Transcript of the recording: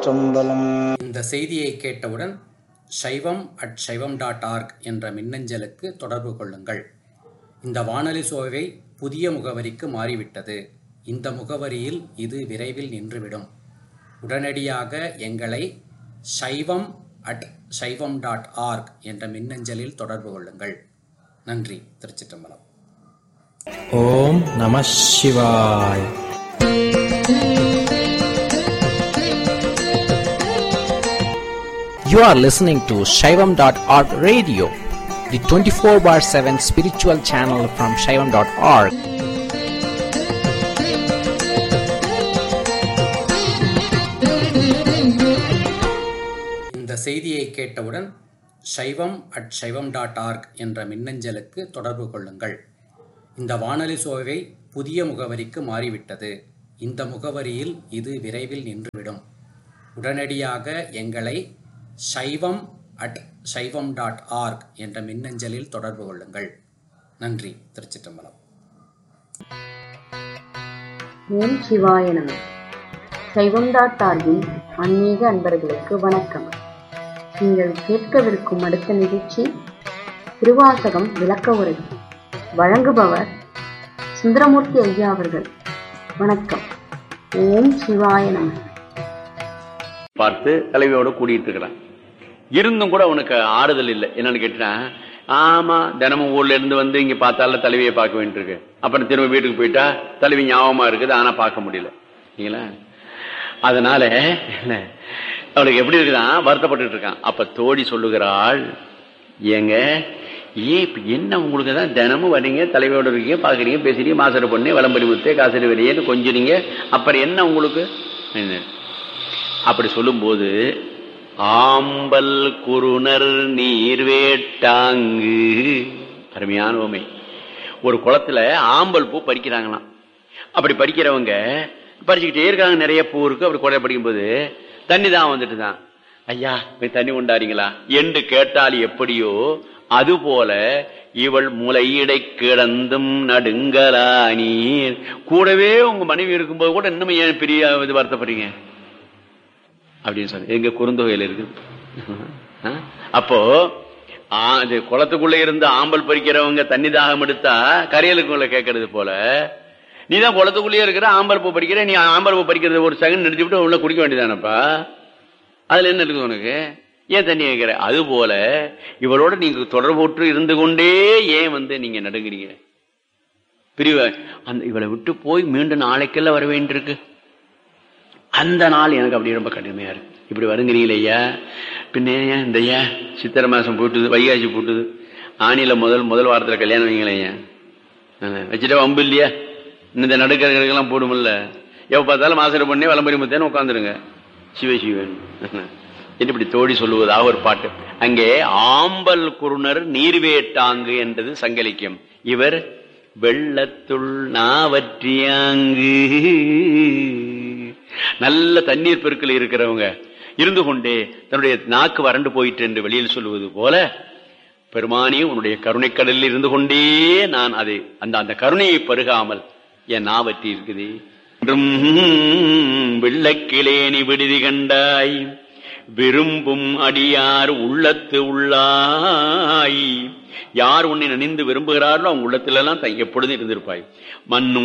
திருச்சிற்றம்பலம் இந்த செய்தியை கேட்டவுடன் சைவம் அட் சைவம் டாட் ஆர்க் என்ற மின்னஞ்சலுக்கு தொடர்பு கொள்ளுங்கள் இந்த வானொலி சோவை புதிய முகவரிக்கு மாறிவிட்டது இந்த முகவரியில் இது விரைவில் நின்றுவிடும் உடனடியாக எங்களை சைவம் அட் சைவம் டாட் ஆர்க் என்ற மின்னஞ்சலில் தொடர்பு கொள்ளுங்கள் நன்றி திருச்சிற்றம்பலம் ஓம் நம சிவாய் You are listening to Shaivam.org radio, the 24 bar 7 spiritual channel from Shaivam.org. இந்த செய்தியை கேட்டவுடன் சைவம் அட் சைவம் டாட் ஆர்க் என்ற மின்னஞ்சலுக்கு தொடர்பு கொள்ளுங்கள் இந்த வானொலி சோவை புதிய முகவரிக்கு மாறிவிட்டது இந்த முகவரியில் இது விரைவில் நின்றுவிடும் உடனடியாக எங்களை சைவம் அட் சைவம் டாட் ஆர்க் என்ற மின்னஞ்சலில் தொடர்பு கொள்ளுங்கள் நன்றி திருச்சிற்றம்பலம் ஓம் சிவாய நம சைவம் டாட் ஆர்கின் ஆன்மீக அன்பர்களுக்கு வணக்கம் நீங்கள் கேட்கவிருக்கும் அடுத்த நிகழ்ச்சி திருவாசகம் விளக்க உரை வழங்குபவர் சுந்தரமூர்த்தி ஐயா அவர்கள் வணக்கம் ஓம் சிவாய நம பார்த்து தலைவியோட கூடிட்டு இருக்கிறான் இருந்தும் கூட உனக்கு ஆறுதல் இல்லை என்னன்னு கேட்டா ஆமா தினமும் ஊர்ல இருந்து வந்து இங்க பார்த்தால தலைவியை பார்க்க வேண்டியிருக்கு அப்புறம் திரும்ப வீட்டுக்கு போயிட்டா தலைவி ஞாபகமா இருக்குது ஆனா பார்க்க முடியல சரிங்களா அதனால என்ன, அவளுக்கு எப்படி இருக்குதான் வருத்தப்பட்டு இருக்கான் அப்ப தோழி சொல்லுகிறாள் ஏங்க ஏன் இப்ப என்ன உங்களுக்கு தான் தினமும் வரீங்க தலைவியோட இருக்கீங்க பாக்குறீங்க பேசுறீங்க மாசர பொண்ணு விளம்பரி முத்தே காசரி வெளியேன்னு கொஞ்சுறீங்க அப்புறம் என்ன உங்களுக்கு என்ன? அப்படி சொல்லும்போது ஆம்பல் குருணர் நீர்வேட்டாங்கு அருமையான உமை ஒரு குளத்துல ஆம்பல் பூ பறிக்கிறாங்களாம் அப்படி பறிக்கிறவங்க பறிச்சுக்கிட்டே இருக்காங்க நிறைய பூ இருக்கு அப்படி குறைய படிக்கும்போது தண்ணி தான் வந்துட்டு தான் ஐயா போய் தண்ணி உண்டாறீங்களா என்று கேட்டால் எப்படியோ அதுபோல இவள் முளையிடை கிடந்தும் நடுங்கலா நீர் கூடவே உங்க மனைவி இருக்கும்போது கூட இன்னும் ஏன் பெரிய இது வருத்தப்படுறீங்க அப்படின்னு சொன்ன எங்க குறுந்தொகையில இருக்குது ஆ? அப்போ ஆ, அது குளத்துக்குள்ள இருந்து ஆம்பல் பறிக்கிறவங்க தண்ணி தாகம் எடுத்தா கரையலுக்குள்ள கேட்கறது போல நீ தான் குளத்துக்குள்ளேயே இருக்கிற ஆம்பல் பூ பறிக்கிற நீ ஆம்பல் பூ பறிக்கிறது ஒரு செகண்ட் நிறுத்தி விட்டு உள்ள குடிக்க வேண்டியதானப்பா அதுல என்ன இருக்குது உனக்கு ஏன் தண்ணி கேட்கிற அது போல இவளோட நீங்க தொடர்புற்று இருந்து கொண்டே ஏன் வந்து நீங்க நடுங்குறீங்க பிரிவு அந்த இவளை விட்டு போய் மீண்டும் நாளைக்கெல்லாம் வர வேண்டியிருக்கு அந்த நாள் எனக்கு அப்படி ரொம்ப கடுமையா இருக்கு இப்படி வருங்கிறீங்களே ஐயா பின்ன ஏன் இந்த ஐயா சித்திரை மாசம் போட்டுது வைகாசி போட்டுது ஆணியில முதல் முதல் வாரத்துல கல்யாணம் வைங்களேன் ஐயா வச்சுட்டா வம்பு இல்லையா இந்த நடுக்கிறதுக்கெல்லாம் போடுமில்ல எப்ப பார்த்தாலும் மாசர பண்ணி விளம்பரி முத்தேன்னு உட்காந்துருங்க சிவ சிவன் என்று இப்படி தோழி சொல்லுவதாக ஒரு பாட்டு அங்கே ஆம்பல் குருணர் நீர்வேட்டாங்கு என்றது சங்கலிக்கம் இவர் வெள்ளத்துள் நாவற்றியாங்கு நல்ல தண்ணீர் பெருக்கில் இருக்கிறவங்க இருந்து கொண்டே தன்னுடைய நாக்கு வறண்டு போயிட்டு என்று வெளியில் சொல்லுவது போல பெருமானே உன்னுடைய கருணைக்கடலில் இருந்து கொண்டே நான் அதை அந்த அந்த கருணையை பருகாமல் என் நாவற்றி இருக்குது என்றும் வெள்ளக்கிளேனி விடுதி கண்டாய் விரும்பும் அடியார் உள்ளத்து உள்ளாய் யார் உன்னை நினைந்து விரும்புகிறார்களோ அவங்க உள்ளத்திலெல்லாம் த- எப்பொழுதும் இருந்திருப்பாய் மண்ணும்